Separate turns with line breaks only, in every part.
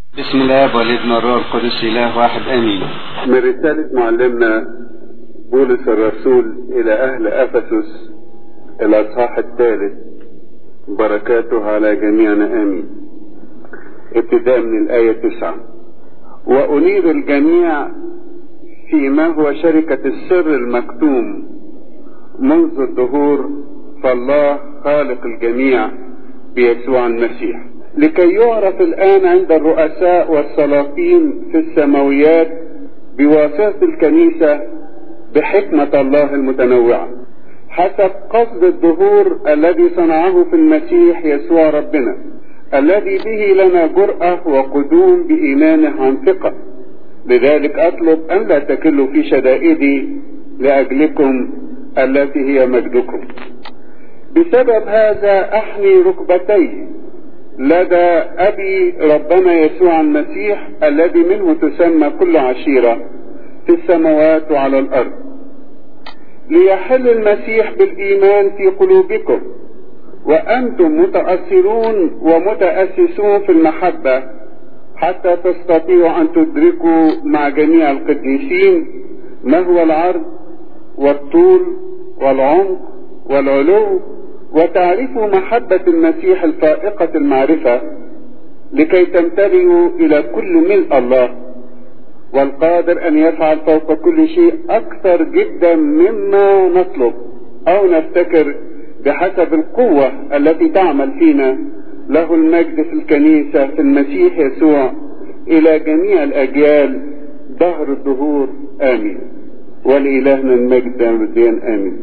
بسم الله والابن والروح القدس اله واحد امين
من رسالة معلمنا بولس الرسول إلى أهل أفسس الأصحاح الثالث بركاته على جميعنا آمين ابتداء من الآية تسعة وأنير الجميع فيما هو شركة السر المكتوم منذ الدهور فالله خالق الجميع بيسوع المسيح لكي يعرف الآن عند الرؤساء والسلاطين في السماويات بواسطة الكنيسة بحكمة الله المتنوعة حسب قصد الظهور الذي صنعه في المسيح يسوع ربنا الذي به لنا جرأة وقدوم بإيمانه عن ثقة لذلك أطلب أن لا تكلوا في شدائدي لأجلكم التي هي مجدكم بسبب هذا أحني ركبتي لدى أبي ربنا يسوع المسيح الذي منه تسمى كل عشيرة في السماوات وعلى الأرض ليحل المسيح بالإيمان في قلوبكم وأنتم متأثرون ومتأسسون في المحبة حتى تستطيعوا أن تدركوا مع جميع القديسين ما هو العرض والطول والعمق والعلو وتعرفوا محبة المسيح الفائقة المعرفة لكي تمتلئوا إلى كل ملء الله والقادر أن يفعل فوق كل شيء أكثر جدا مما نطلب أو نفتكر بحسب القوة التي تعمل فينا له المجد في الكنيسة في المسيح يسوع إلى جميع الأجيال دهر الدهور آمين ولإلهنا المجد والدين آمين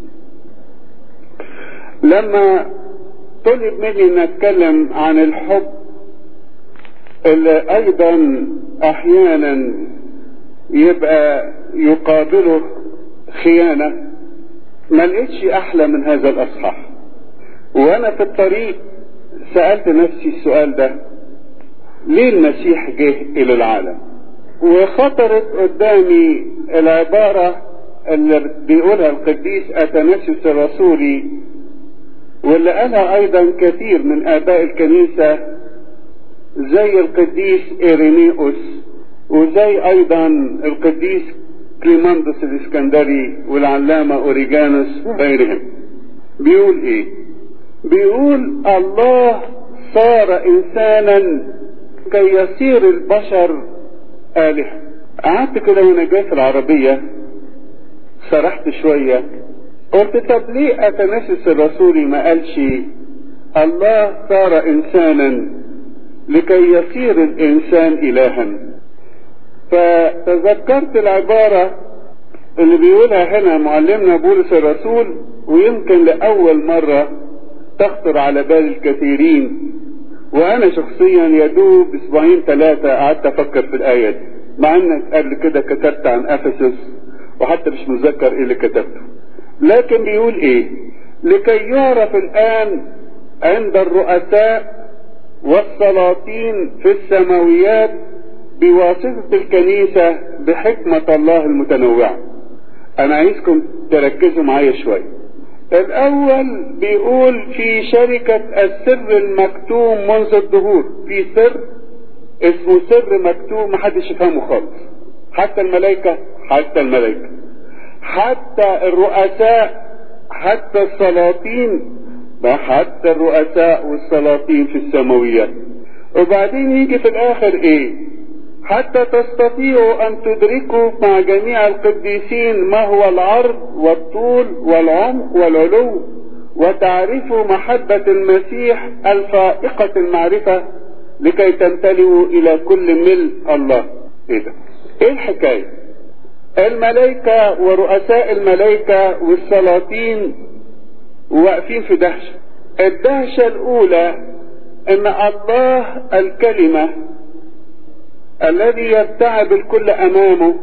لما طلب مني ان اتكلم عن الحب اللي ايضا احيانا يبقى يقابله خيانة ما لقيتش احلى من هذا الاصحاح وانا في الطريق سألت نفسي السؤال ده ليه المسيح جه الى العالم وخطرت قدامي العبارة اللي بيقولها القديس اثناسيوس الرسولي واللي قالها ايضا كثير من اباء الكنيسة زي القديس ايرينيوس وزي ايضا القديس كليماندوس الاسكندري والعلامة اوريجانوس وغيرهم بيقول ايه بيقول الله صار انسانا كي يصير البشر آلهة قعدت كده وانا جاي في العربية سرحت شوية قلت طب ليه اثناسيوس الرسولي ما قالش الله صار انسانا لكي يصير الانسان الها فتذكرت العبارة اللي بيقولها هنا معلمنا بولس الرسول ويمكن لأول مرة تخطر على بال الكثيرين وأنا شخصيا يدوب أسبوعين ثلاثة قعدت أفكر في الآية دي مع إنك قبل كده كتبت عن أفسس وحتى مش متذكر إيه اللي كتبته لكن بيقول ايه لكي يعرف الان عند الرؤساء والسلاطين في السماويات بواسطة الكنيسة بحكمة الله المتنوعة انا عايزكم تركزوا معايا شوية الاول بيقول في شركة السر المكتوم منذ الدهور في سر اسمه سر مكتوم محدش يفهمه خالص حتى الملائكة حتى الملائكة حتى الرؤساء حتى السلاطين حتى الرؤساء والسلاطين في السماويات وبعدين يجي في الاخر ايه حتى تستطيعوا ان تدركوا مع جميع القديسين ما هو العرض والطول والعمق والعلو وتعرفوا محبة المسيح الفائقة المعرفة لكي تمتلئوا الى كل ملء الله ايه ده ايه الحكايه الملائكة ورؤساء الملائكة والسلاطين واقفين في دهشة الدهشة الأولى أن الله الكلمة الذي يرتعب الكل أمامه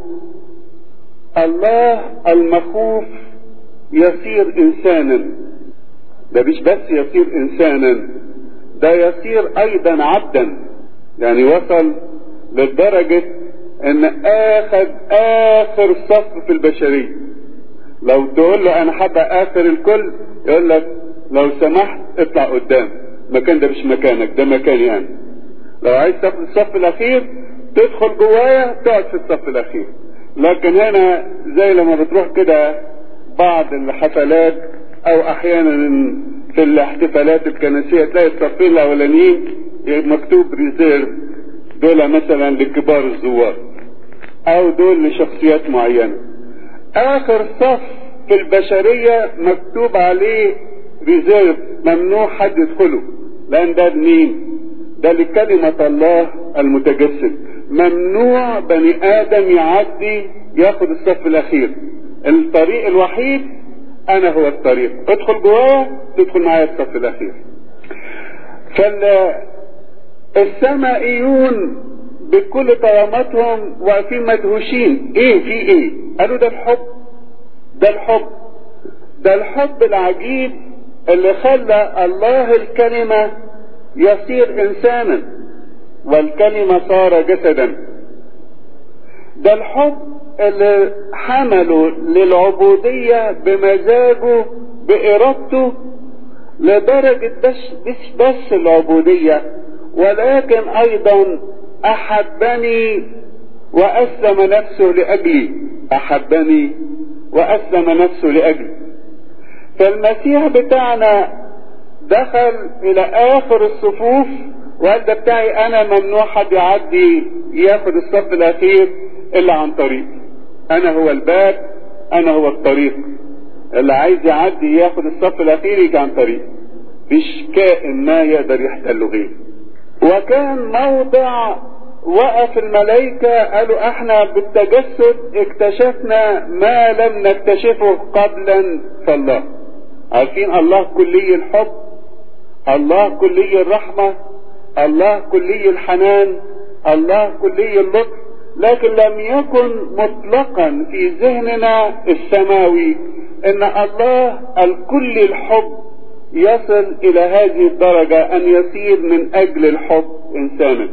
الله المخوف يصير إنسانا ده مش بس يصير إنسانا ده يصير أيضا عبدا يعني وصل لدرجة ان اخذ اخر صف في البشرية لو تقول له انا حابة اخر الكل يقول لك لو سمحت اطلع قدام المكان ده مش مكانك ده مكاني انا لو عايز تاخد الصف الاخير تدخل جوايا تقعد في الصف الاخير لكن هنا زي لما بتروح كده بعض الحفلات او احيانا في الاحتفالات الكنسيه تلاقي الصفين الاولانيين مكتوب ريزيرف دول مثلا لكبار الزوار او دول لشخصيات معينه اخر صف في البشريه مكتوب عليه ريزيرف ممنوع حد يدخله لان ده مين ده لكلمه الله المتجسد ممنوع بني ادم يعدي ياخد الصف الاخير الطريق الوحيد انا هو الطريق ادخل جوايا تدخل معايا الصف الاخير فالسمائيون بكل طالماتهم واقفين مدهوشين ايه في ايه قالوا ده الحب ده الحب ده الحب العجيب اللي خلى الله الكلمة يصير انسانا والكلمة صار جسدا ده الحب اللي حمله للعبودية بمزاجه بإرادته لدرجة بس, بس, بس العبودية ولكن أيضا أحبني وأسلم نفسه لأجلي أحبني وأسلم نفسه لأجلي فالمسيح بتاعنا دخل إلى آخر الصفوف وقال ده بتاعي أنا ممنوع حد يعدي ياخد الصف الأخير إلا عن طريق أنا هو الباب أنا هو الطريق اللي عايز يعدي ياخد الصف الأخير يجي عن طريق مفيش كائن ما يقدر يحتله غيري وكان موضع وقف الملائكة قالوا احنا بالتجسد اكتشفنا ما لم نكتشفه قبلا فالله عارفين الله كلي الحب الله كلي الرحمة الله كلي الحنان الله كلي اللطف لكن لم يكن مطلقا في ذهننا السماوي ان الله الكل الحب يصل الى هذه الدرجة ان يصير من اجل الحب انسانا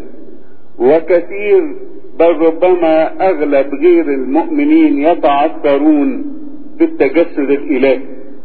وكثير بل ربما اغلب غير المؤمنين يتعثرون بالتجسد الالهي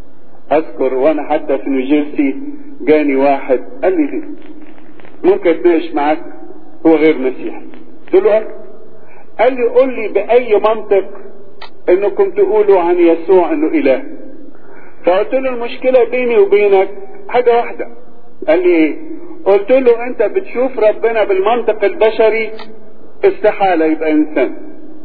اذكر وانا حتى في نيوجيرسي جاني واحد قال لي ممكن اتناقش معاك هو غير مسيحي قلت له قال لي قول لي باي منطق انكم تقولوا عن يسوع انه اله فقلت له المشكله بيني وبينك حاجه واحده قال لي ايه قلت له انت بتشوف ربنا بالمنطق البشري استحاله يبقى انسان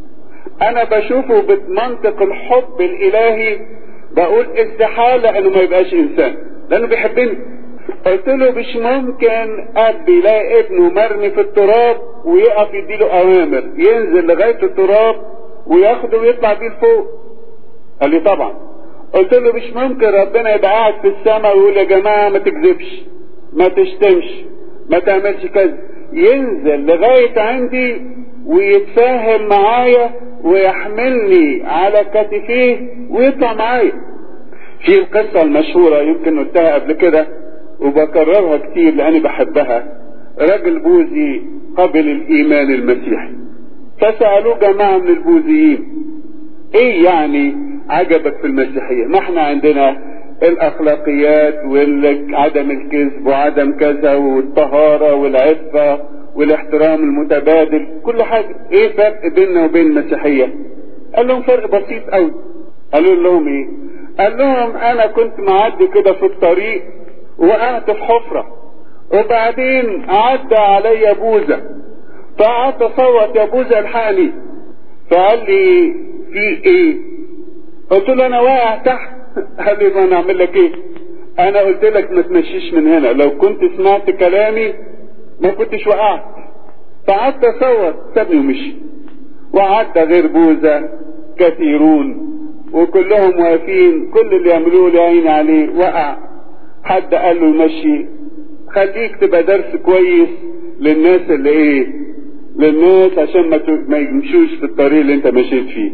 انا بشوفه بمنطق الحب الالهي بقول استحاله انه ما يبقاش انسان لانه بيحبني قلت له مش ممكن اب يلاقي ابنه مرمي في التراب ويقف يديله اوامر ينزل لغايه التراب وياخده ويطلع بيه لفوق قال لي طبعا قلت له مش ممكن ربنا يبقى قاعد في السماء ويقول يا جماعه ما تكذبش ما تشتمش ما تعملش كذا ينزل لغايه عندي ويتفاهم معايا ويحملني على كتفيه ويطلع معايا في القصة المشهورة يمكن قلتها قبل كده وبكررها كتير لأني بحبها راجل بوذي قبل الإيمان المسيحي فسألوه جماعة من البوذيين إيه يعني عجبك في المسيحية ما احنا عندنا الأخلاقيات وعدم الكذب وعدم كذا والطهارة والعفة والاحترام المتبادل كل حاجة ايه فرق بيننا وبين المسيحية قال لهم فرق بسيط قوي قالوا لهم ايه قال لهم انا كنت معدي كده في الطريق وقعت في حفرة وبعدين عدى عليا بوزة فقعدت اصوت يا بوزة الحقني فقال لي في ايه قلت له انا واقع تحت قال لي ما انا اعمل لك ايه انا قلت لك ما تمشيش من هنا لو كنت سمعت كلامي ما كنتش وقعت فقعدت اصوت سابني ومشي وعدى غير بوزة كثيرون وكلهم واقفين كل اللي يعملوه لي عيني عليه وقع حد قال له يمشي خليك تبقى درس كويس للناس اللي ايه للناس عشان ما ما يمشوش في الطريق اللي انت مشيت فيه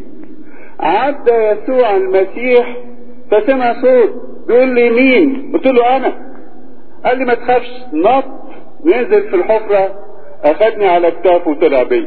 عدى يسوع المسيح فسمع صوت بيقول لي مين قلت له انا قال لي ما تخافش نط نزل في الحفرة اخدني على كتافه وطلع بيا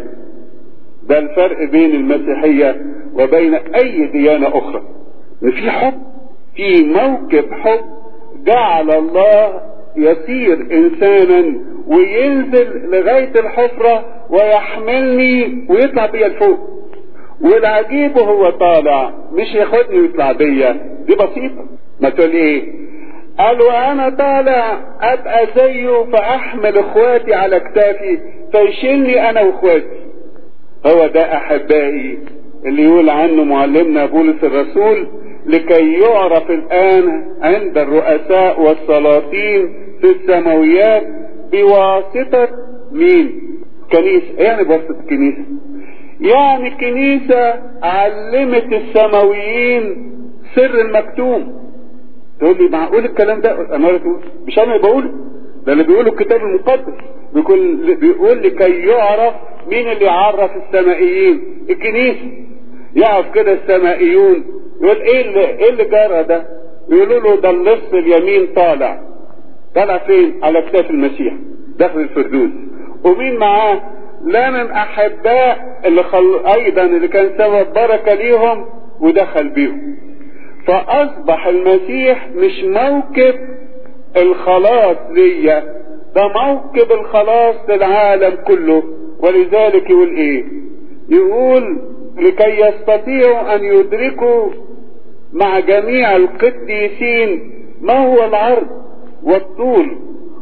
ده الفرق بين المسيحية وبين اي ديانة اخرى ان في حب في موكب حب جعل الله يصير انسانا وينزل لغاية الحفرة ويحملني ويطلع بيا لفوق والعجيب وهو طالع مش ياخدني ويطلع بيا دي بسيطة ما تقول ايه قال وانا طالع ابقى زيه فاحمل اخواتي على كتافي فيشيلني انا واخواتي هو ده احبائي اللي يقول عنه معلمنا بولس الرسول لكي يعرف الان عند الرؤساء والسلاطين في السماويات بواسطة مين كنيسة يعني بواسطة الكنيسة يعني الكنيسة علمت السماويين سر المكتوم تقول لي معقول الكلام ده انا تقول مش انا اللي بقوله ده اللي بيقوله الكتاب المقدس بيقول بيقول لكي يعرف مين اللي يعرف السمائيين الكنيسه يعرف كده السمائيون يقول ايه اللي ايه اللي جرى ده يقولوا له ده اللص اليمين طالع طالع فين على كتاف المسيح داخل الفردوس ومين معاه لا من احباء اللي خل... ايضا اللي كان سبب بركه ليهم ودخل بيهم فاصبح المسيح مش موكب الخلاص ليا ده موكب الخلاص للعالم كله ولذلك يقول ايه يقول لكي يستطيعوا ان يدركوا مع جميع القديسين ما هو العرض والطول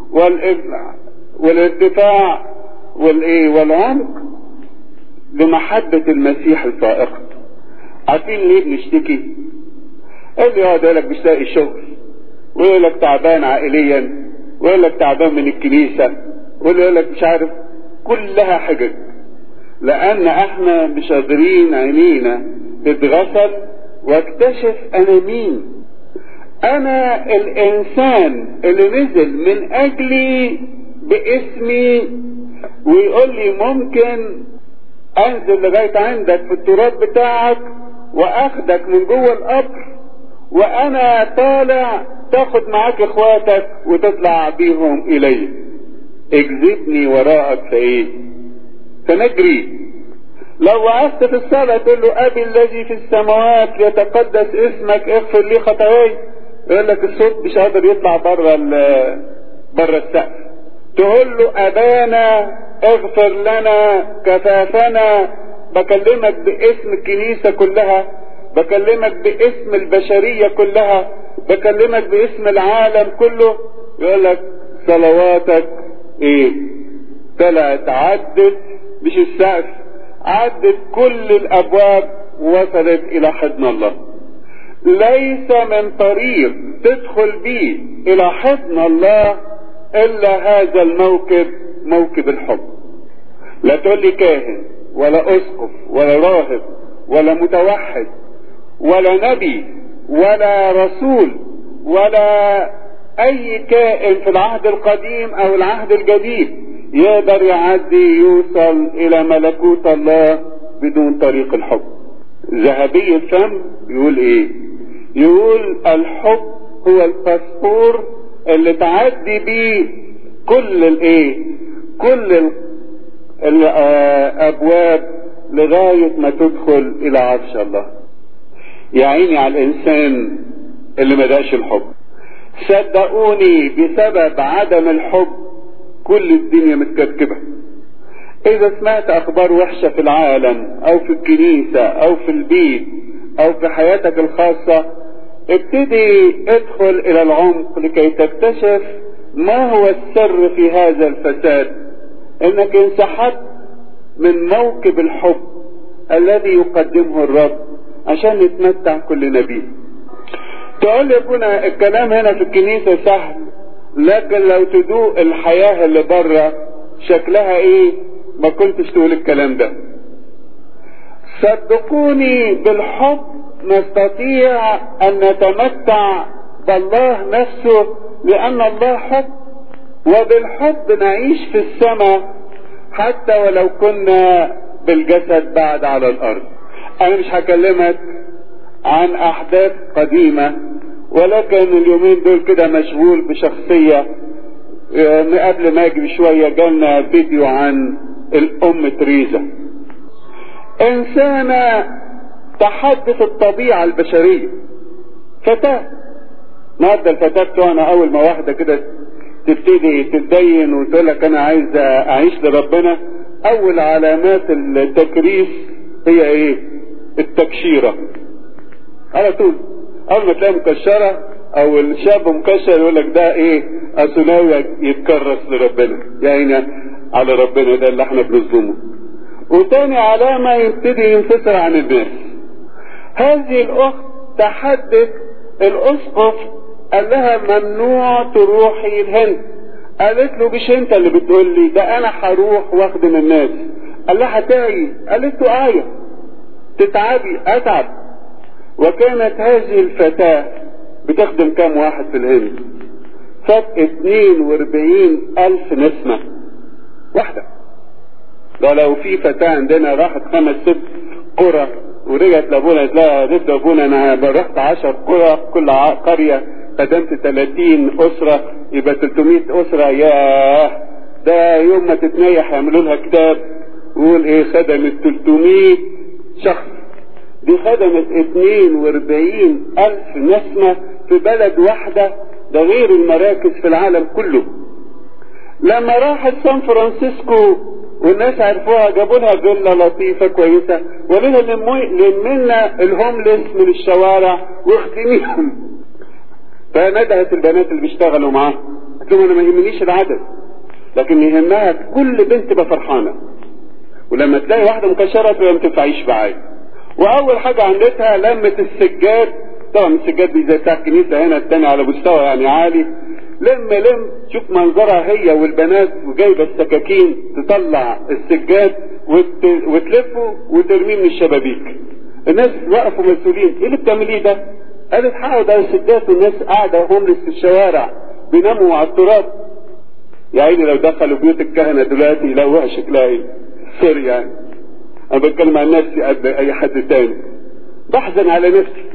والارتفاع والايه والعمق لمحبة المسيح الفائقة عارفين ليه بنشتكي اللي يقعد يقول لك مش لاقي شغل ويقول لك تعبان عائليا ويقول لك تعبان من الكنيسة واللي يقول لك مش عارف كلها حجج لان احنا مش قادرين عينينا تتغسل واكتشف انا مين انا الانسان اللي نزل من اجلي باسمي ويقول لي ممكن انزل لغاية عندك في التراب بتاعك واخدك من جوه القبر وانا طالع تاخد معاك اخواتك وتطلع بيهم الي اجذبني وراءك في ايه فنجري لو وقفت في الصلاة تقول له ابي الذي في السماوات يتقدس اسمك اغفر لي خطاياي يقول لك الصوت مش قادر يطلع بره بره السقف تقول له ابانا اغفر لنا كفافنا بكلمك باسم الكنيسة كلها بكلمك باسم البشرية كلها بكلمك باسم العالم كله يقول لك صلواتك ايه طلعت عدت مش السقف عدت كل الابواب وصلت الى حضن الله ليس من طريق تدخل بيه الى حضن الله الا هذا الموكب موكب الحب لا تقول لي كاهن ولا اسقف ولا راهب ولا متوحد ولا نبي ولا رسول ولا اي كائن في العهد القديم او العهد الجديد يقدر يعدي يوصل الى ملكوت الله بدون طريق الحب ذهبي الفم يقول ايه يقول الحب هو الباسبور اللي تعدي بيه كل الايه كل الابواب لغاية ما تدخل الى عرش الله يا عيني على الانسان اللي ما داش الحب صدقوني بسبب عدم الحب كل الدنيا متكركبة اذا سمعت اخبار وحشة في العالم او في الكنيسة او في البيت او في حياتك الخاصة ابتدي ادخل الى العمق لكي تكتشف ما هو السر في هذا الفساد انك انسحبت من موكب الحب الذي يقدمه الرب عشان نتمتع كلنا بيه تقول لي ابونا الكلام هنا في الكنيسة سهل لكن لو تدوق الحياة اللي بره شكلها ايه ما كنتش تقول الكلام ده صدقوني بالحب نستطيع ان نتمتع بالله نفسه لان الله حب وبالحب نعيش في السماء حتى ولو كنا بالجسد بعد على الارض انا مش هكلمك عن احداث قديمة ولكن اليومين دول كده مشغول بشخصية قبل ما اجي بشوية جالنا فيديو عن الام تريزا انسانة تحدث الطبيعة البشرية فتاة النهارده الفتاة بتوعنا اول ما واحدة كده تبتدي تتدين وتقول لك انا عايز اعيش لربنا اول علامات التكريس هي ايه التكشيرة على طول اول ما تلاقي مكشرة او الشاب مكشر يقول لك ده ايه اصلاوي يتكرس لربنا يعني على ربنا ده اللي احنا بنظلمه وتاني علامة يبتدي ينفصل عن الناس هذه الاخت تحدث الاسقف قال لها ممنوع تروحي الهند قالت له مش انت اللي بتقول لي ده انا هروح واخدم الناس قال لها هتعي قالت له ايه تتعبي اتعب وكانت هذه الفتاة بتخدم كام واحد في الهند فات 42 الف نسمة واحدة ده لو في فتاة عندنا راحت خمس ست قرى ورجعت لابونا لها رد ابونا انا رحت 10 قرى كل قرية خدمت 30 اسرة يبقى 300 اسرة ياه ده يوم ما تتنيح يعملوا لها كتاب ويقول ايه خدمت 300 شخص دي خدمت 42 الف نسمة في بلد واحدة ده غير المراكز في العالم كله لما راحت سان فرانسيسكو والناس عرفوها جابوا لها فيلا لطيفة كويسة وقالوا لها لمنا الهوملس من الشوارع واخدميهم فندهت البنات اللي بيشتغلوا معاها قلت لهم انا ما يهمنيش العدد لكن يهمها كل بنت تبقى فرحانه ولما تلاقي واحده مكشره تبقى ما تنفعيش معايا واول حاجه عملتها لمت السجاد طبعا السجاد دي زي بتاع الكنيسه هنا التاني على مستوى يعني عالي لم لم شوف منظرها هي والبنات وجايبه السكاكين تطلع السجاد وت... وتلفه وترميه من الشبابيك الناس وقفوا مسؤولين ايه اللي بتعمليه ده؟ قالت هقعد على السدات والناس قاعده هوملس في الشوارع بيناموا على التراب يا عيني لو دخلوا بيوت الكهنه دلوقتي يلاقوها شكلها ايه؟ سوري يعني انا بتكلم عن نفسي قبل اي حد تاني بحزن على نفسي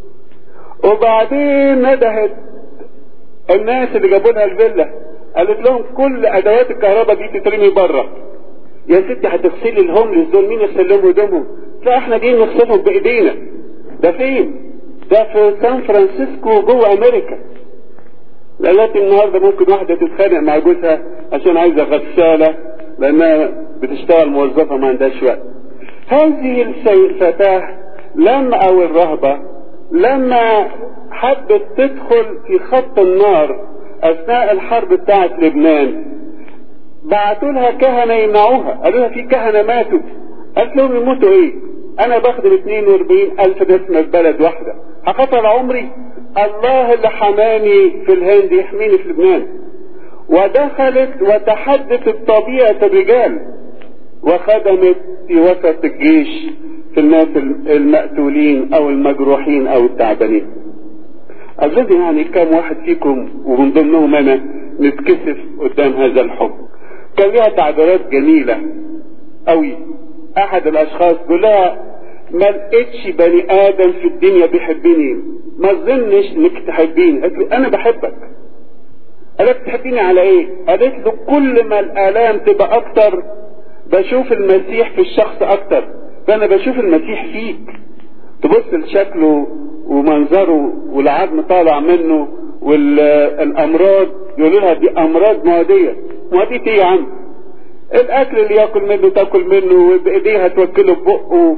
وبعدين ندهت الناس اللي جابوا لها الفيلا قالت لهم كل ادوات الكهرباء دي تترمي بره يا ستي هتغسلي الهوملس دول مين يغسل لهم هدومهم؟ لا احنا جايين نغسلهم بايدينا ده فين؟ ده في سان فرانسيسكو جوه امريكا لغايه النهارده ممكن واحده تتخانق مع جوزها عشان عايزه غساله لانها بتشتغل موظفه ما عندهاش وقت هذه الفتاه لما او الرهبه لما حبت تدخل في خط النار اثناء الحرب بتاعت لبنان بعتوا لها كهنه يمنعوها قالوا لها في كهنه ماتوا قالت لهم يموتوا ايه انا بخدم 42 الف نسمه في بلد واحده هقطع عمري الله اللي حماني في الهند يحميني في لبنان ودخلت وتحدثت طبيعة الرجال وخدمت في وسط الجيش في الناس المقتولين او المجروحين او التعبانين اظن يعني كم واحد فيكم ومن ضمنهم انا نتكسف قدام هذا الحب كان ليها تعبيرات جميلة قوي احد الاشخاص قال لها ما لقيتش بني ادم في الدنيا بيحبني ما تظنش انك تحبيني قالت له انا بحبك قالت تحبيني على ايه قالت له كل ما الالام تبقى اكتر بشوف المسيح في الشخص اكتر فانا بشوف المسيح فيك تبص لشكله ومنظره والعظم طالع منه والامراض يقولوا لها دي امراض معديه معديه ايه يا عم الاكل اللي ياكل منه تاكل منه وبايديها توكله ببقه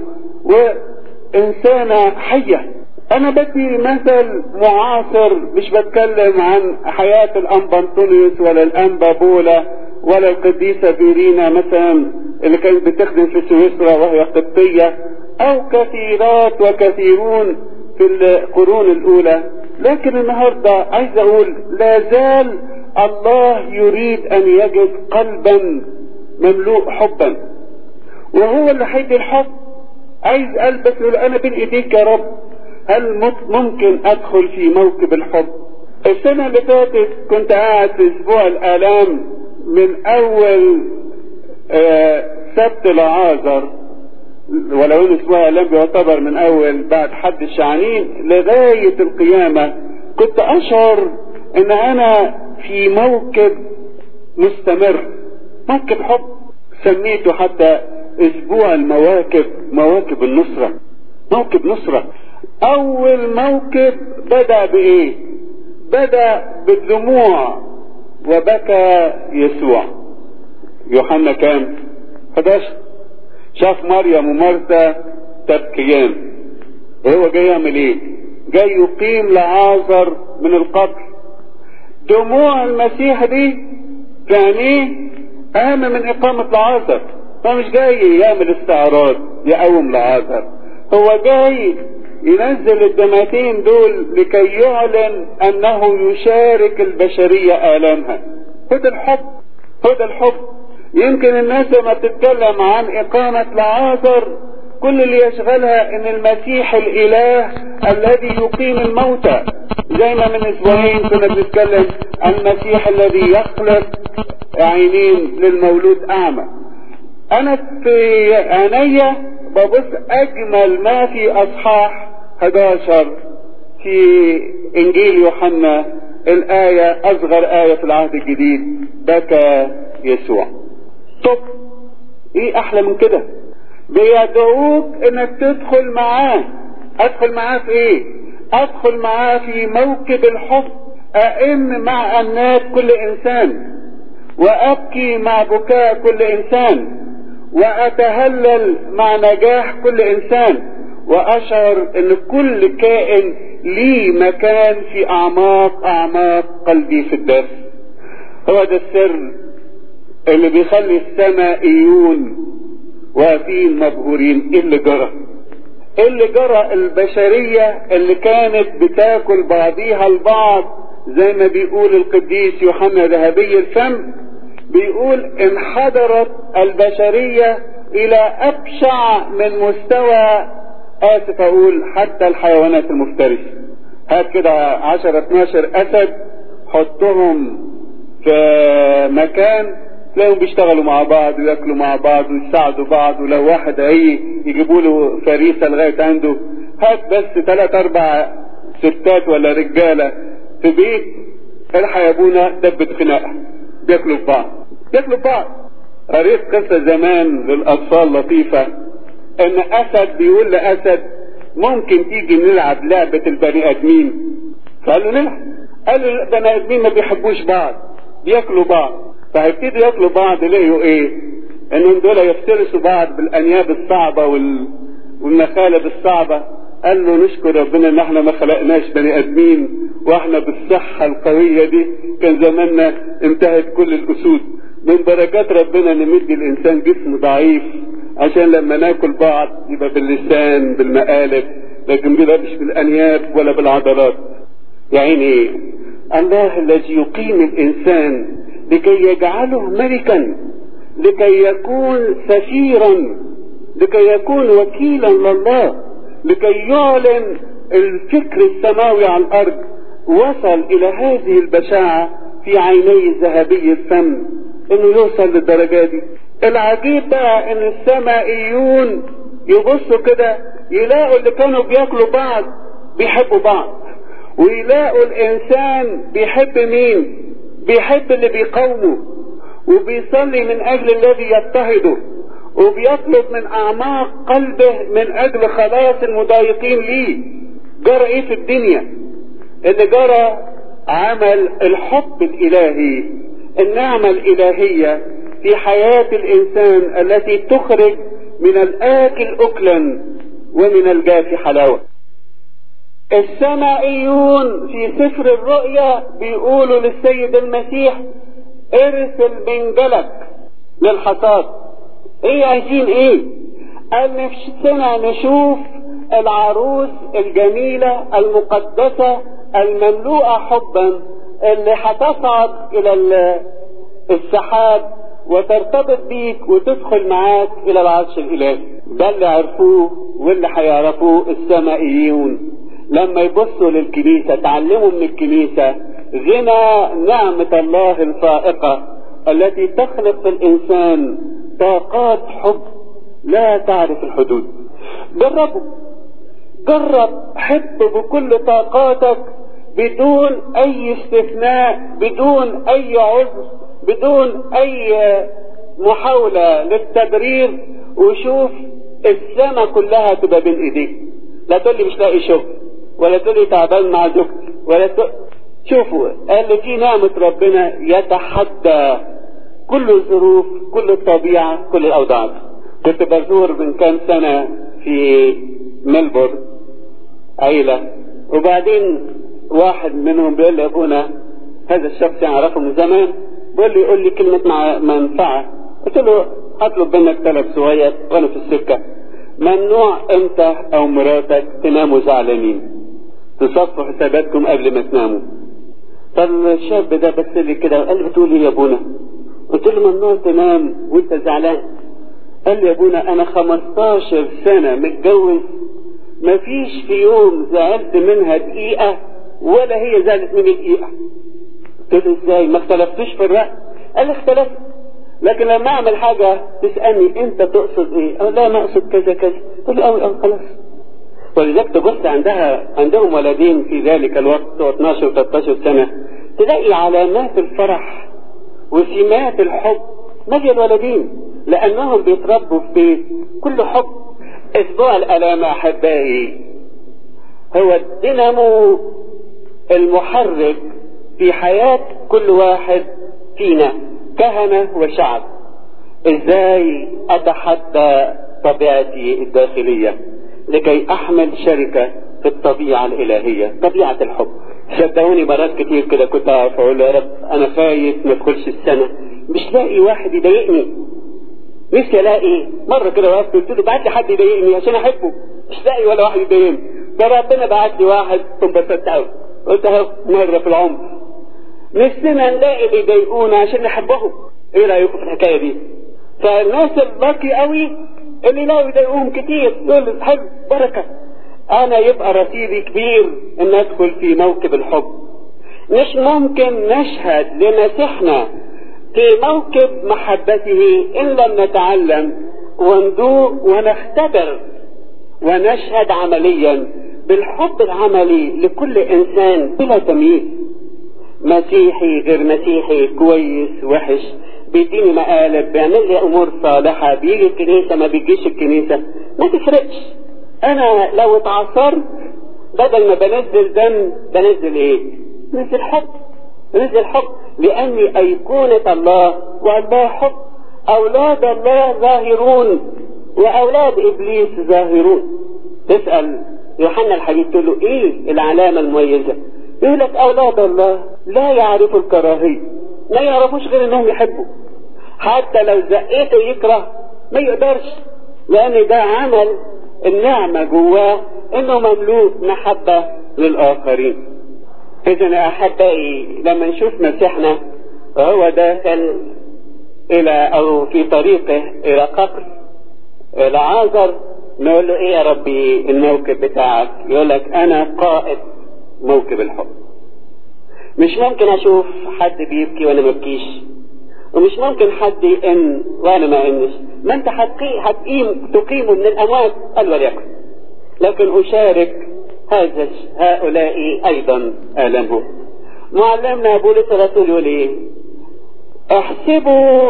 وانسانه حيه انا بدي مثل معاصر مش بتكلم عن حياة الانبا انطونيوس ولا الانبا بولا ولا القديسة فيرينا مثلا اللي كانت بتخدم في سويسرا وهي قبطية او كثيرات وكثيرون في القرون الاولى لكن النهاردة عايز اقول لا زال الله يريد ان يجد قلبا مملوء حبا وهو اللي هيدي الحب عايز قلب بس يقول انا بين ايديك يا رب هل ممكن ادخل في موكب الحب السنة اللي فاتت كنت قاعد في اسبوع الالام من اول آه سبت لعازر ولو ان اسبوع الالام يعتبر من اول بعد حد الشعانين لغاية القيامة كنت اشعر ان انا في موكب مستمر موكب حب سميته حتى اسبوع المواكب مواكب النصرة موكب نصرة اول موكب بدأ بايه بدأ بالدموع وبكى يسوع يوحنا كام 11 شاف مريم ومرثا تبكيان وهو جاي يعمل ايه جاي يقيم لعازر من القبر دموع المسيح دي في عينيه اهم من اقامة لعازر هو مش جاي يعمل استعراض يقوم لعازر هو جاي ينزل الدمعتين دول لكي يعلن انه يشارك البشرية الامها خد الحب خد الحب يمكن الناس لما بتتكلم عن اقامة لعازر كل اللي يشغلها ان المسيح الاله الذي يقيم الموتى زي ما من اسبوعين كنا بنتكلم عن المسيح الذي يخلق عينين للمولود اعمى انا في عينيا ببص اجمل ما في اصحاح 11 في انجيل يوحنا الايه اصغر ايه في العهد الجديد بكى يسوع طب ايه احلى من كده بيدعوك انك تدخل معاه ادخل معاه في ايه ادخل معاه في موكب الحب ائم مع انات كل انسان وابكي مع بكاء كل انسان واتهلل مع نجاح كل انسان واشعر ان كل كائن ليه مكان في اعماق اعماق قلبي في الداخل هو ده السر اللي بيخلي السمائيون واقفين مبهورين ايه اللي جرى ايه اللي جرى البشرية اللي كانت بتاكل بعضيها البعض زي ما بيقول القديس يوحنا ذهبي الفم بيقول انحدرت البشرية الى ابشع من مستوى اسف اقول حتى الحيوانات المفترسة هات كده عشرة اتناشر اسد حطهم في مكان تلاقيهم بيشتغلوا مع بعض وياكلوا مع بعض ويساعدوا بعض ولو واحد ايه يجيبوا له فريسه لغايه عنده هات بس ثلاث اربع ستات ولا رجاله في بيت الحق يا ابونا دبت خناقه بياكلوا في بعض بياكلوا في بعض قريت قصه زمان للاطفال لطيفه ان اسد بيقول لاسد ممكن تيجي نلعب لعبه البني ادمين فقال له نلعب قال له البني ادمين ما بيحبوش بعض بياكلوا بعض فهيبتدوا ياكلوا بعض يلاقوا ايه انهم دول يفترسوا بعض بالانياب الصعبه وال... والمخالب الصعبه قال له نشكر ربنا ان احنا ما خلقناش بني ادمين واحنا بالصحه القويه دي كان زماننا انتهت كل الاسود من بركات ربنا ان مدي الانسان جسم ضعيف عشان لما ناكل بعض يبقى باللسان بالمقالب لكن بيبقى مش بالانياب ولا بالعضلات يعني ايه الله الذي يقيم الانسان لكي يجعله ملكا لكي يكون سفيرا لكي يكون وكيلا لله لكي يعلن الفكر السماوي على الارض وصل الى هذه البشاعة في عيني ذهبي الفم انه يوصل للدرجة دي العجيب بقى ان السمائيون يبصوا كده يلاقوا اللي كانوا بياكلوا بعض بيحبوا بعض ويلاقوا الانسان بيحب مين بيحب اللي بيقاومه وبيصلي من اجل الذي يضطهده وبيطلب من اعماق قلبه من اجل خلاص المضايقين ليه جرى ايه في الدنيا اللي جرى عمل الحب الالهي النعمة الالهية في حياة الانسان التي تخرج من الاكل اكلا ومن الجاف حلاوة السمائيون في سفر الرؤيا بيقولوا للسيد المسيح ارسل منجلك للحصاد ايه عايزين ايه قال نفسنا نشوف العروس الجميلة المقدسة المملوءة حبا اللي هتصعد الى السحاب وترتبط بيك وتدخل معاك الى العرش الالهي ده اللي عرفوه واللي هيعرفوه السمائيون لما يبصوا للكنيسة تعلموا من الكنيسة غنى نعمة الله الفائقة التي تخلق في الإنسان طاقات حب لا تعرف الحدود جربوا جرب حب بكل طاقاتك بدون أي استثناء بدون أي عذر بدون أي محاولة للتبرير وشوف السماء كلها تبقى بين ايديك لا تقول لي مش لاقي شغل ولا تقول لي تعبان مع زوجتي ولا تقول شوفوا قال في نعمة ربنا يتحدى كل الظروف كل الطبيعة كل الأوضاع كنت بزور من كام سنة في ملبورن عيلة وبعدين واحد منهم بيقول لي ابونا هذا الشخص يعرفه من زمان بيقول لي يقول لي كلمة مع منفعة قلت له هطلب منك طلب صغير وانا في السكة ممنوع انت او مراتك تناموا زعلانين تصفوا حساباتكم قبل ما تناموا فالشاب ده بس لي كده قال لي بتقول ايه يا ابونا قلت له ممنوع تنام وانت زعلان قال لي يا ابونا انا 15 سنة متجوز مفيش في يوم زعلت منها دقيقة ولا هي زعلت مني دقيقة قلت له ازاي ما اختلفتوش في الرأي قال لي اختلفت لكن لما اعمل حاجة تسألني انت تقصد ايه اقول لا ما اقصد كذا كذا تقول لي اه خلاص ولذلك تبص عندها عندهم ولدين في ذلك الوقت 12 و 13 سنة تلاقي علامات الفرح وسمات الحب مالية الولدين لأنهم بيتربوا في كل حب أسبوع الألام أحبائي هو الدينامو المحرك في حياة كل واحد فينا كهنة وشعب ازاي اتحدى طبيعتي الداخلية لكي احمل شركة في الطبيعة الالهية طبيعة الحب صدقوني مرات كتير كده كنت اقف اقول يا رب انا خايف ما ادخلش السنة مش لاقي واحد يضايقني نفسي الاقي مرة كده وقفت قلت له بعت لي حد يضايقني عشان احبه مش لاقي ولا واحد يضايقني فربنا بعت لي واحد انبسطت قوي قلت اهو مرة في العمر نفسنا نلاقي اللي يضايقونا عشان نحبهم ايه رايكم في الحكايه دي فالناس اللاقي قوي اللي لا يضايقوهم كتير يقول حلو بركه انا يبقى رصيدي كبير ان ادخل في موكب الحب مش ممكن نشهد لمسيحنا في موكب محبته ان لم نتعلم وندوق ونختبر ونشهد عمليا بالحب العملي لكل انسان بلا تمييز مسيحي غير مسيحي كويس وحش بيديني مقالب بيعمل لي امور صالحة بيجي الكنيسة ما بيجيش الكنيسة ما تفرقش انا لو اتعصرت بدل ما بنزل دم بنزل ايه بنزل حب بنزل حب لاني ايقونة الله والله حب اولاد الله ظاهرون واولاد ابليس ظاهرون تسأل يوحنا الحبيب تقول له ايه العلامة المميزة يقول لك اولاد الله لا يعرفوا الكراهية ما يعرفوش غير انهم يحبوا حتى لو زقيته يكره ما يقدرش لان ده عمل النعمة جواه انه مملوء محبة للاخرين اذا يا احبائي لما نشوف مسيحنا وهو داخل الى او في طريقه الى قبر العازر نقول له ايه يا ربي الموكب بتاعك يقول لك انا قائد موكب الحب مش ممكن اشوف حد بيبكي وانا ما بكيش ومش ممكن حد يئن وانا ما انش ما انت هتقيم تقيمه من الاموات قال وليكن لكن اشارك هذا هؤلاء ايضا المهم معلمنا بولس الرسول يقول ايه احسبوا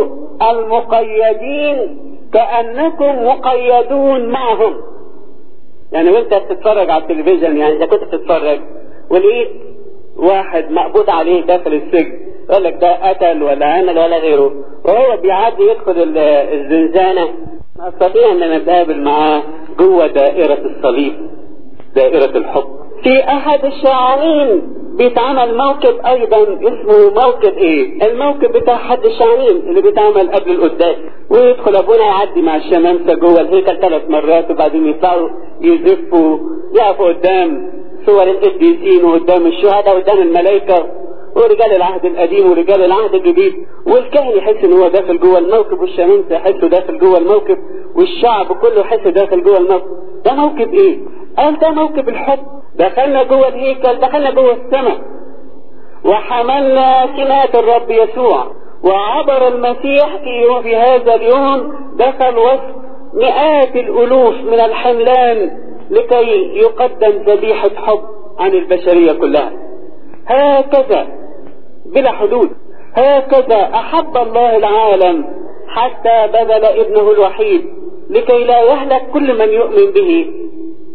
المقيدين كانكم مقيدون معهم يعني وانت بتتفرج على التلفزيون يعني اذا كنت بتتفرج ولقيت واحد مقبوض عليه داخل السجن يقول لك ده قتل ولا عمل ولا غيره وهو بيعدي يدخل الزنزانة نستطيع ان نتقابل معاه جوه دائرة الصليب دائرة الحب في احد الشعارين بيتعمل موكب ايضا اسمه موكب ايه الموكب بتاع حد الشعارين اللي بيتعمل قبل القداس ويدخل ابونا يعدي مع الشمامسة جوه الهيكل ثلاث مرات وبعدين يطلعوا يزفوا يقفوا قدام صور القديسين وقدام الشهداء وقدام الملائكة ورجال العهد القديم ورجال العهد الجديد والكاهن يحس ان هو داخل جوه الموكب والشمامسة يحسوا داخل جوه الموكب والشعب كله يحس داخل جوه الموكب ده موكب ايه؟ قال ده موكب الحب دخلنا جوه الهيكل دخلنا جوه السماء وحملنا سمات الرب يسوع وعبر المسيح في في هذا اليوم دخل وسط مئات الالوف من الحملان لكي يقدم ذبيحة حب عن البشرية كلها هكذا بلا حدود هكذا أحب الله العالم حتى بذل ابنه الوحيد لكي لا يهلك كل من يؤمن به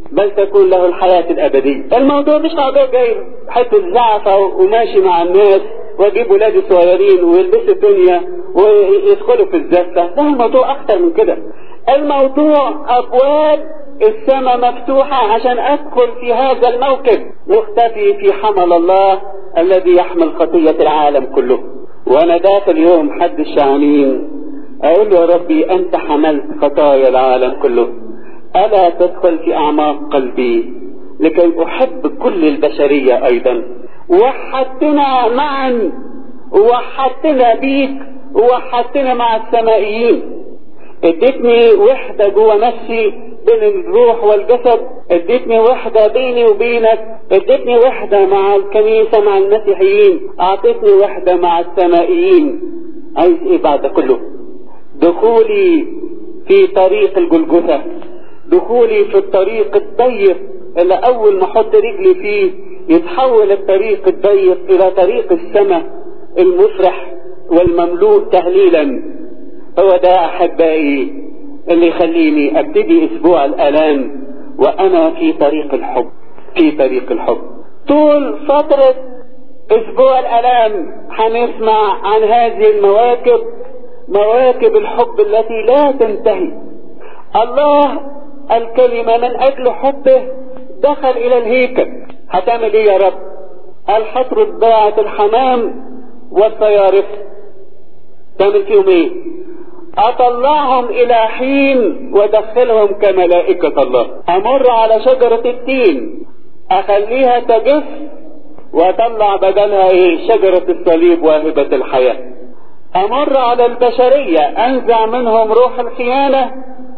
بل تكون له الحياة الأبدية الموضوع مش موضوع جاي حتة زعفة وماشي مع الناس واجيب ولادي صغيرين ويلبسوا دنيا ويدخلوا في الزفة لا الموضوع أكتر من كده الموضوع أبواب السماء مفتوحة عشان أدخل في هذا الموكب مختفي في حمل الله الذي يحمل خطية العالم كله وأنا داخل يوم حد الشعانين أقول له يا ربي أنت حملت خطايا العالم كله ألا تدخل في أعماق قلبي لكي أحب كل البشرية أيضا وحدتنا معا وحدتنا بيك وحدتنا مع السمائيين اديتني وحدة جوه نفسي بين الروح والجسد اديتني وحدة بيني وبينك اديتني وحدة مع الكنيسة مع المسيحيين اعطيتني وحدة مع السمائيين عايز ايه بعد كله دخولي في طريق الجلجثة دخولي في الطريق الضيق اللي اول ما احط رجلي فيه يتحول الطريق الضيق الى طريق السماء المفرح والمملوء تهليلا هو ده احبائي اللي يخليني ابتدي اسبوع الالام وانا في طريق الحب في طريق الحب طول فترة اسبوع الالام هنسمع عن هذه المواكب مواكب الحب التي لا تنتهي الله الكلمة من اجل حبه دخل الى الهيكل هتعمل ايه يا رب قال هطرد باعة الحمام والصيارف تعمل فيهم ايه اطلعهم الى حين ودخلهم كملائكة الله امر على شجرة التين اخليها تجف واطلع بدلها ايه شجرة الصليب واهبة الحياة امر على البشرية انزع منهم روح الخيانة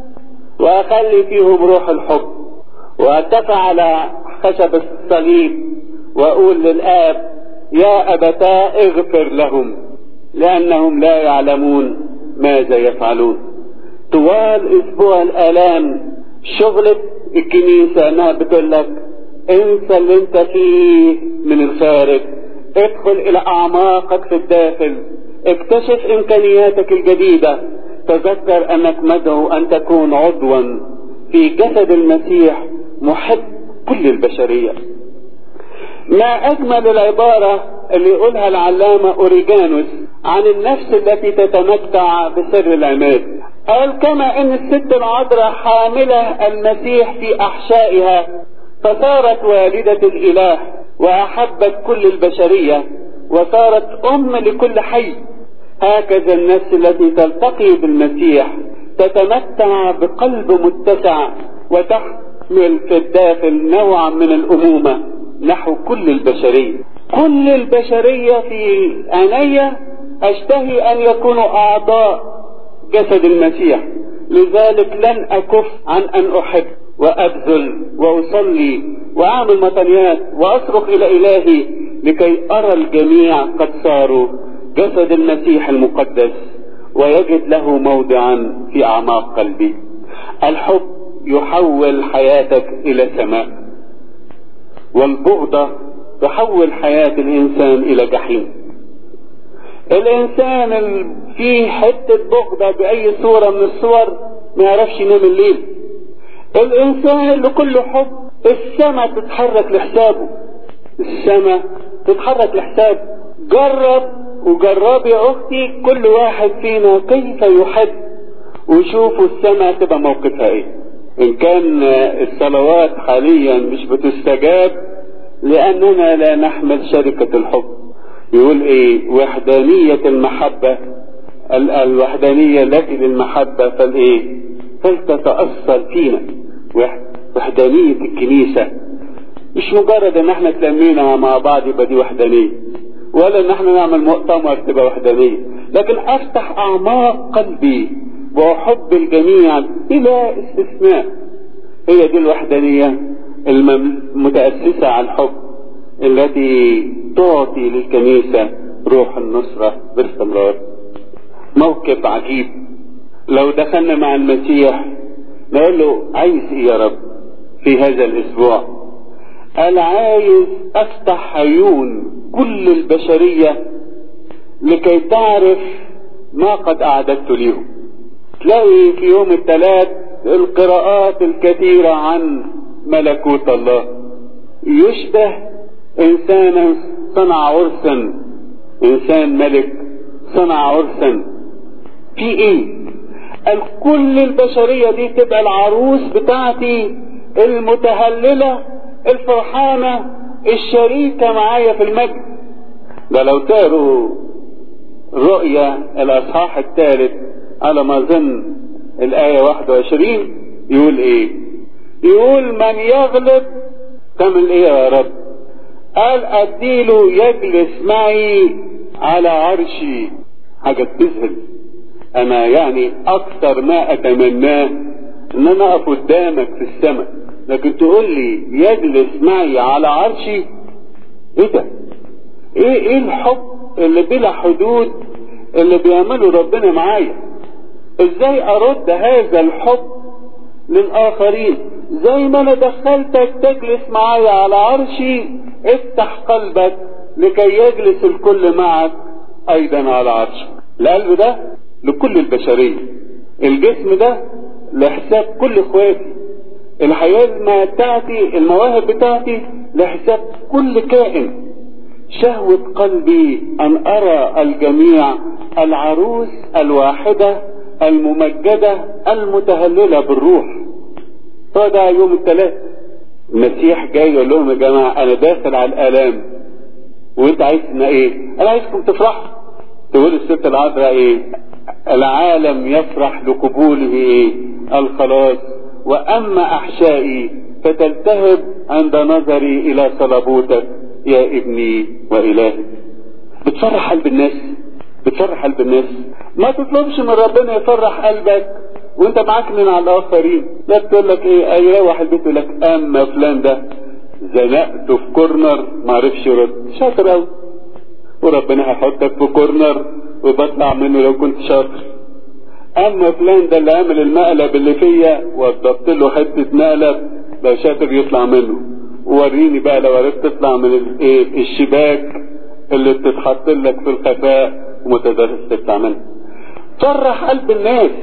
واخلي فيهم روح الحب واتفق على خشب الصليب واقول للاب يا ابتاه اغفر لهم لانهم لا يعلمون ماذا يفعلون طوال اسبوع الالام شغلة الكنيسة انها بتقول لك انسى اللي انت فيه من الخارج ادخل الى اعماقك في الداخل اكتشف امكانياتك الجديدة تذكر انك مدعو ان تكون عضوا في جسد المسيح محب كل البشرية ما اجمل العبارة اللي يقولها العلامة اوريجانوس عن النفس التي تتمتع بسر العماد قال كما ان الست العذراء حاملة المسيح في احشائها فصارت والدة الاله واحبت كل البشرية وصارت ام لكل حي هكذا النفس التي تلتقي بالمسيح تتمتع بقلب متسع وتحمل في الداخل نوعا من الامومة نحو كل البشرية كل البشرية في عيني اشتهي ان يكونوا اعضاء جسد المسيح لذلك لن اكف عن ان احب وابذل واصلي واعمل مطنيات واصرخ الى الهي لكي ارى الجميع قد صاروا جسد المسيح المقدس ويجد له موضعا في اعماق قلبي الحب يحول حياتك الى سماء والبغضة تحول حياة الانسان الى جحيم الانسان اللي فيه حتة بغضة باي صورة من الصور ما يعرفش ينام الليل الانسان اللي كله حب السماء تتحرك لحسابه السماء تتحرك لحسابه جرب وجرب يا اختي كل واحد فينا كيف يحب وشوفوا السماء تبقى موقفها ايه ان كان الصلوات حاليا مش بتستجاب لاننا لا نحمل شركة الحب يقول ايه وحدانية المحبة ال- الوحدانية التي للمحبة فالايه فلتتأثر فينا وح- وحدانية الكنيسة مش مجرد ان احنا تلمينا مع بعض يبقى دي وحدانية ولا ان احنا نعمل مؤتمر تبقى وحدانية لكن افتح اعماق قلبي واحب الجميع بلا استثناء هي دي الوحدانية المتأسسة على الحب التي تعطي للكنيسة روح النصرة باستمرار موقف عجيب لو دخلنا مع المسيح نقول له عايز ايه يا رب في هذا الاسبوع قال عايز افتح عيون كل البشرية لكي تعرف ما قد اعددت لهم تلاقي في يوم الثلاث القراءات الكثيرة عن
ملكوت الله يشبه انسانا صنع عرسا انسان ملك صنع عرسا في ايه قال كل البشرية دي تبقى العروس بتاعتي المتهللة الفرحانة الشريكة معايا في المجد ده لو تقروا رؤيا الاصحاح الثالث على ما اظن الايه 21 يقول ايه يقول من يغلب تعمل ايه يا رب قال اديله يجلس معي على عرشي حاجه تذهل انا يعني اكثر ما اتمناه ان انا اقف قدامك في السماء لكن تقول لي يجلس معي على عرشي ايه ده ايه ايه الحب اللي بلا حدود اللي بيعمله ربنا معايا ازاي ارد هذا الحب للاخرين زي ما انا دخلتك تجلس معايا على عرشي افتح قلبك لكي يجلس الكل معك ايضا على عرشك القلب ده لكل البشرية الجسم ده لحساب كل اخواتي الحياة بتاعتي المواهب بتاعتي لحساب كل كائن شهوة قلبي أن أرى الجميع العروس الواحدة الممجدة المتهللة بالروح هو ده يوم الثلاث المسيح جاي يقول لهم يا جماعة أنا داخل على الآلام وأنت عايزنا إيه؟ أنا عايزكم تفرحوا تقول الست العذراء إيه؟ العالم يفرح لقبوله إيه؟ الخلاص وأما أحشائي فتلتهب عند نظري إلى صلبوتك يا ابني وإلهي بتفرح قلب الناس بتفرح قلب الناس ما تطلبش من ربنا يفرح قلبك وانت معاك من على الاخرين لا تقول لك ايه اي واحد بيقول لك اما فلان ده زنقته في كورنر ما عرفش يرد شاطر قوي وربنا هيحطك في كورنر وبطلع منه لو كنت شاطر اما فلان ده اللي عمل المقلب اللي فيا وضبط له حته مقلب لو شاطر يطلع منه وريني بقى لو عرفت تطلع من الايه الشباك اللي بتتحط لك في الخفاء وما تقدرش تطلع منه فرح قلب الناس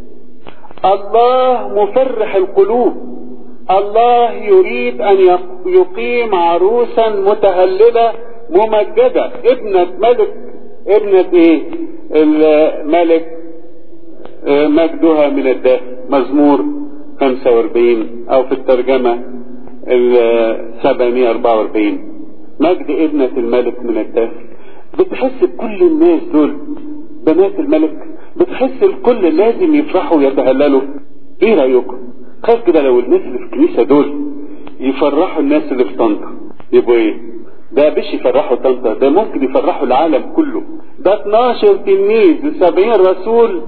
الله مفرح القلوب الله يريد ان يقيم عروسا متهلله ممجده ابنه ملك ابنه ايه الملك مجدها من الداخل مزمور 45 او في الترجمه ال 744 مجد ابنة الملك من الداخل بتحس بكل الناس دول بنات الملك بتحس الكل لازم يفرحوا ويتهللوا ايه رايكم خاف كده لو الناس اللي في الكنيسه دول يفرحوا الناس اللي في طنطا يبقوا ايه ده مش يفرحوا طنطا ده ممكن يفرحوا العالم كله ده 12 تلميذ و70 رسول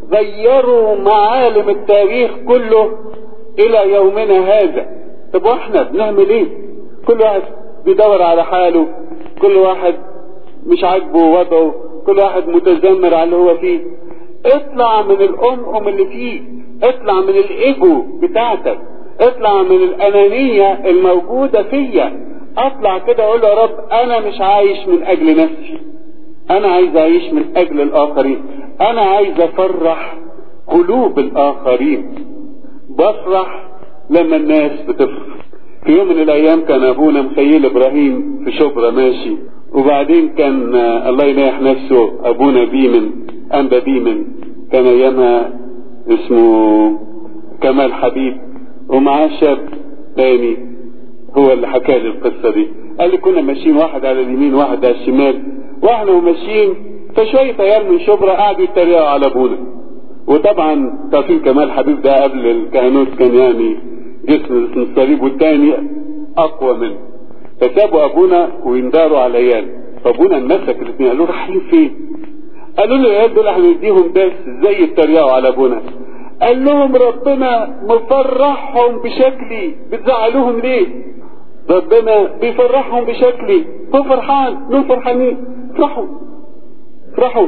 غيروا معالم التاريخ كله الى يومنا هذا طب واحنا بنعمل ايه كل واحد بيدور على حاله كل واحد مش عاجبه وضعه كل واحد متذمر على اللي هو فيه اطلع من الام اللي فيه اطلع من الايجو بتاعتك اطلع من الانانية الموجودة فيا اطلع كده اقول يا رب انا مش عايش من اجل نفسي انا عايز اعيش من اجل الاخرين انا عايز افرح قلوب الاخرين بفرح لما الناس بتفرح في يوم من الايام كان ابونا مخيل ابراهيم في شبرا ماشي وبعدين كان الله ينيح نفسه ابونا بيمن انبا بيمن كان ايامها اسمه كمال حبيب ومعاه شاب تاني هو اللي حكى لي القصه دي قال لي كنا ماشيين واحد على اليمين واحد على الشمال واحنا وماشيين فشويه عيال من شبرا قعدوا يتريقوا على ابونا وطبعا تعرفين كمال حبيب ده قبل الكهنوت كان يعني جسم الصليب والتاني اقوى منه فسابوا ابونا وينداروا على العيال فابونا مسك الاثنين قالوا رايحين فين؟ قالوا له العيال دول هنديهم درس ازاي يتريقوا على ابونا قال لهم ربنا مفرحهم بشكلي بتزعلوهم ليه؟ ربنا بيفرحهم بشكلي هو فرحان هم فرحانين افرحوا افرحوا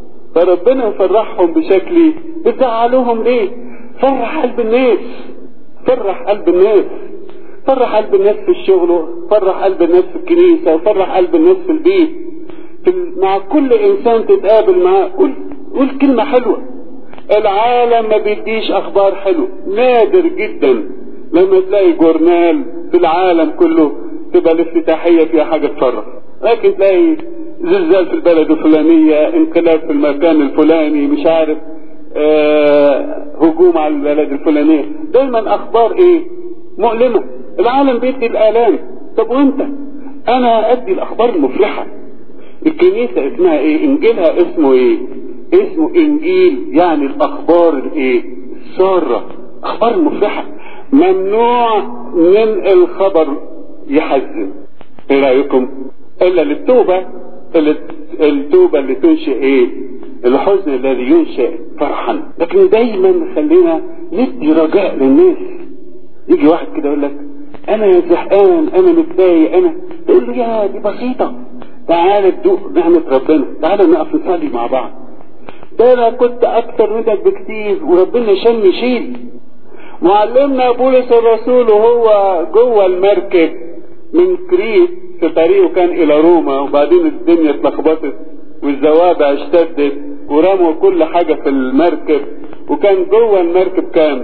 فربنا يفرحهم بشكلي بتزعلوهم ليه؟ فرح قلب الناس فرح قلب الناس فرح قلب الناس في الشغل فرح قلب الناس في الكنيسة وفرح قلب الناس في البيت في مع كل انسان تتقابل معاه قول قول كلمة حلوة العالم ما بيديش اخبار حلوة نادر جدا لما تلاقي جورنال في العالم كله تبقى الافتتاحية فيها حاجة تفرح لكن تلاقي زلزال في البلد الفلانية انقلاب في المكان الفلاني مش عارف آه هجوم على البلد الفلانية دايما اخبار ايه مؤلمة العالم بيدي الالام طب وانت انا ادي الاخبار المفرحة الكنيسة اسمها ايه انجيلها اسمه ايه اسمه انجيل يعني الاخبار الايه السارة اخبار مفرحة ممنوع من الخبر يحزن ايه رايكم الا للتوبة التوبة اللي تنشئ ايه الحزن الذي ينشئ فرحا لكن دايما خلينا ندي رجاء للناس يجي واحد كده يقول لك انا زهقان انا متضايق انا تقول له يا دي بسيطة تعال تدوق نعمة ربنا تعال نقف نصلي مع بعض ده انا كنت اكتر منك بكتير وربنا شالني شيل معلمنا بولس الرسول وهو جوه المركب من كريت في طريقه كان الى روما وبعدين الدنيا اتلخبطت والزوابع اشتدت ورموا كل حاجة في المركب وكان جوه المركب كام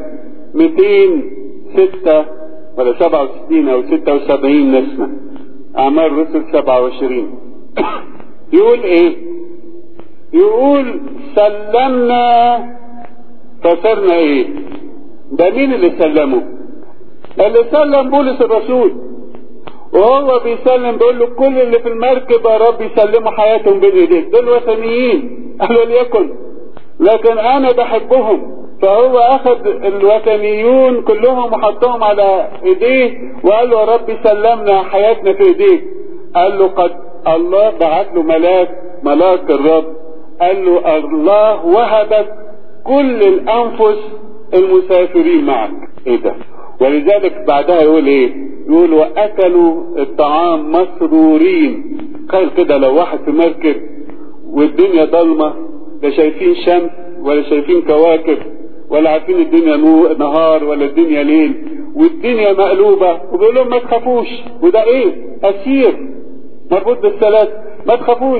206 ولا 67 او 76 نسمة اعمال رسل 27 يقول ايه يقول سلمنا فصرنا ايه ده مين اللي سلمه اللي سلم بولس الرسول وهو بيسلم بيقول له كل اللي في المركب يا رب يسلموا حياتهم بين ايديك دول وثنيين قالوا ليكن لكن انا بحبهم فهو اخذ الوثنيون كلهم وحطهم على ايديه وقال له يا رب سلمنا حياتنا في ايديك قال له قد الله بعت له ملاك ملاك الرب قال له الله وهبك كل الانفس المسافرين معك ايه ده ولذلك بعدها يقول ايه يقول واكلوا الطعام مسرورين تخيل كده لو واحد في مركب والدنيا ضلمة لا شايفين شمس ولا شايفين كواكب ولا عارفين الدنيا نهار ولا الدنيا ليل والدنيا مقلوبة وبيقول لهم ما تخافوش وده ايه اسير مربوط بالثلاث ما تخافوش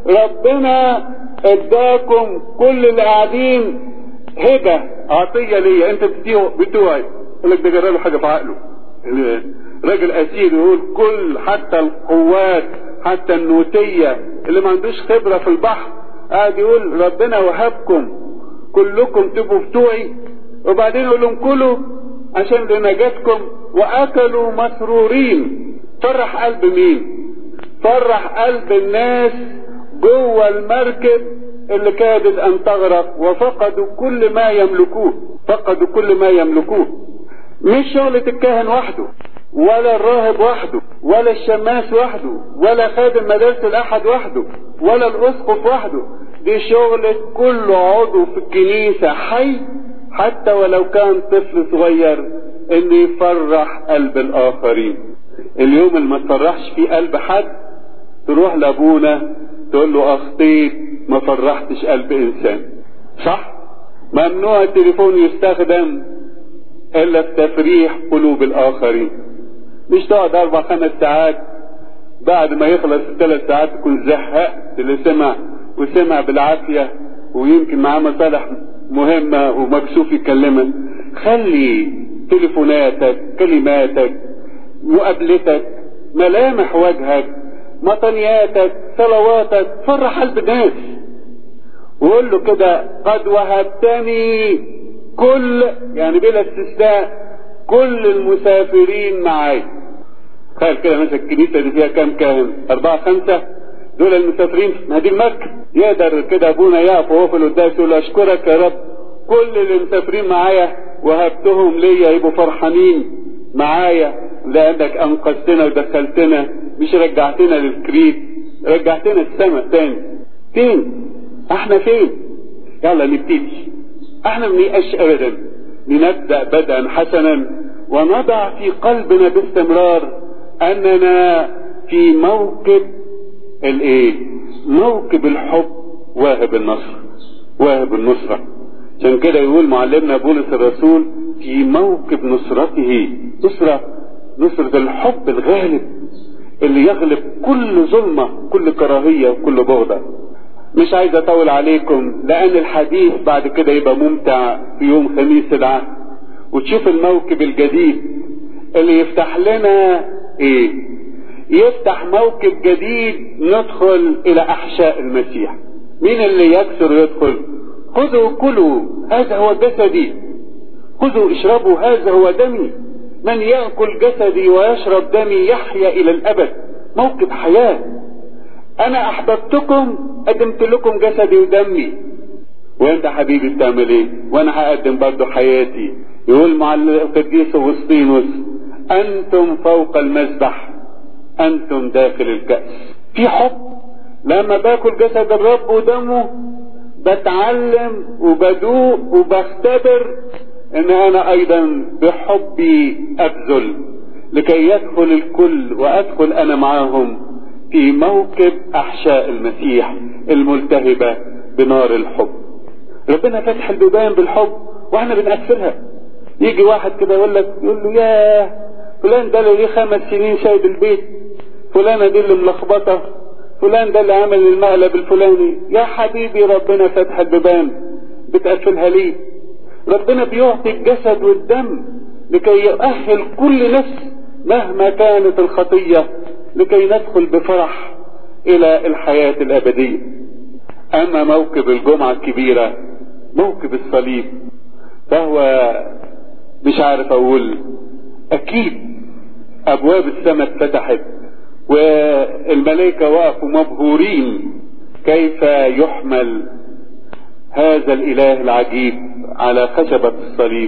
ربنا اداكم كل اللي قاعدين هبة عطية ليا انت بتوعي يقول لك ده جرى له حاجة في عقله راجل اسير يقول كل حتى القوات حتى النوتية اللي ما عندوش خبرة في البحر قاعد يقول ربنا وهبكم كلكم تبقوا بتوعي وبعدين يقول لهم كلوا عشان لنجاتكم واكلوا مسرورين فرح قلب مين فرح قلب الناس جوه المركب اللي كادت ان تغرق وفقدوا كل ما يملكوه فقدوا كل ما يملكوه مش شغلة الكاهن وحده ولا الراهب وحده ولا الشماس وحده ولا خادم مدارس الاحد وحده ولا الاسقف وحده دي شغلة كل عضو في الكنيسة حي حتى ولو كان طفل صغير ان يفرح قلب الاخرين اليوم اللي ما تفرحش فيه قلب حد تروح لابونا تقول له اخطيت ما فرحتش قلب انسان صح ممنوع التليفون يستخدم الا في تفريح قلوب الاخرين مش تقعد اربع خمس ساعات بعد ما يخلص الثلاث ساعات تكون زهقت اللي سمع وسمع بالعافية ويمكن معاه مصالح مهمة ومكسوف يكلمك خلي تليفوناتك كلماتك مقابلتك ملامح وجهك مطنياتك صلواتك فرح قلب الناس وقول له كده قد وهبتني كل يعني بلا استثناء كل المسافرين معي تخيل كده مثلا الكنيسة دي فيها كام كاهن أربعة خمسة دول المسافرين ما دي المركب يقدر كده أبونا يقف وهو في القداس يقول أشكرك يا رب كل اللي مسافرين معايا وهبتهم ليا يبقوا فرحانين معايا لأنك أنقذتنا ودخلتنا مش رجعتنا للكريت رجعتنا السماء تاني فين؟ احنا فين؟ يلا نبتدي احنا منيقش ابدا لنبدأ بدءا حسنا ونضع في قلبنا باستمرار اننا في موكب الايه موكب الحب واهب النصر واهب النصرة عشان كده يقول معلمنا بولس الرسول في موكب نصرته نصرة نصرة الحب الغالب اللي يغلب كل ظلمة كل كراهية وكل بغضة مش عايز اطول عليكم لان الحديث بعد كده يبقى ممتع في يوم خميس العهد وتشوف الموكب الجديد اللي يفتح لنا ايه يفتح موكب جديد ندخل الى احشاء المسيح مين اللي يكسر يدخل خذوا كلوا هذا هو جسدي خذوا اشربوا هذا هو دمي من يأكل جسدي ويشرب دمي يحيا إلى الأبد موكب حياة أنا أحببتكم قدمت لكم جسدي ودمي وأنت حبيبي بتعمل إيه؟ وأنا هقدم برضه حياتي يقول مع القديس أغسطينوس أنتم فوق المذبح أنتم داخل الكأس في حب لما باكل جسد الرب ودمه بتعلم وبدوق وبختبر ان انا ايضا بحبي ابذل لكي يدخل الكل وادخل انا معاهم في موكب احشاء المسيح الملتهبة بنار الحب ربنا فتح البيبان بالحب واحنا بنقفلها يجي واحد كده يقول لك يقول له ياه فلان ده اللي ليه خمس سنين سايب البيت فلانة دي اللي ملخبطة فلان ده اللي عمل المقلب الفلاني يا حبيبي ربنا فتح البيبان بتقفلها ليه ربنا بيعطي الجسد والدم لكي يؤهل كل نفس مهما كانت الخطية لكي ندخل بفرح إلى الحياة الأبدية أما موكب الجمعة الكبيرة موكب الصليب فهو مش عارف أقول أكيد أبواب السماء اتفتحت والملائكة وقفوا مبهورين كيف يحمل هذا الإله العجيب على خشبة الصليب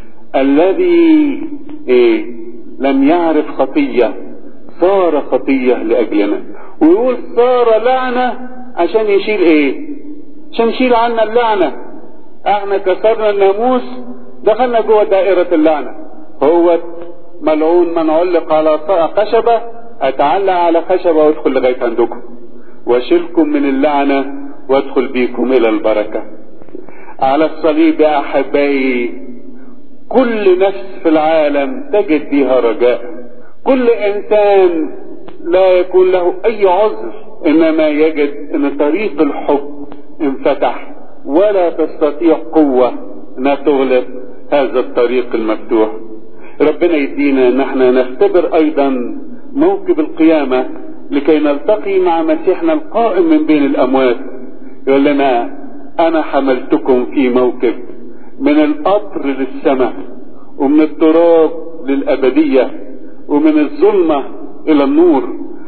الذي إيه لم يعرف خطية صار خطية لأجلنا ويقول صار لعنة عشان يشيل إيه عشان يشيل عنا اللعنة احنا كسرنا الناموس دخلنا جوه دائرة اللعنة هو ملعون من علق على خشبة اتعلق على خشبة وادخل لغاية عندكم واشيلكم من اللعنة وادخل بيكم الى البركة على الصليب يا احبائي كل نفس في العالم تجد فيها رجاء كل انسان لا يكون له اي عذر انما يجد ان طريق الحب انفتح ولا تستطيع قوة انها تغلق هذا الطريق المفتوح ربنا يدينا ان احنا نختبر ايضا موكب القيامة لكي نلتقي مع مسيحنا القائم من بين الاموات يقول لنا انا حملتكم في موكب من القطر للسماء ومن التراب للابدية ومن الظلمة الى النور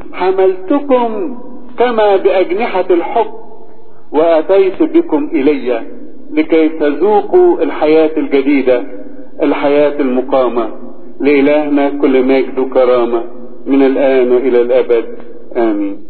حملتكم كما باجنحة الحب واتيت بكم الي لكي تذوقوا الحياة الجديدة الحياة المقامة لإلهنا كل مجد وكرامة من الآن وإلى الأبد آمين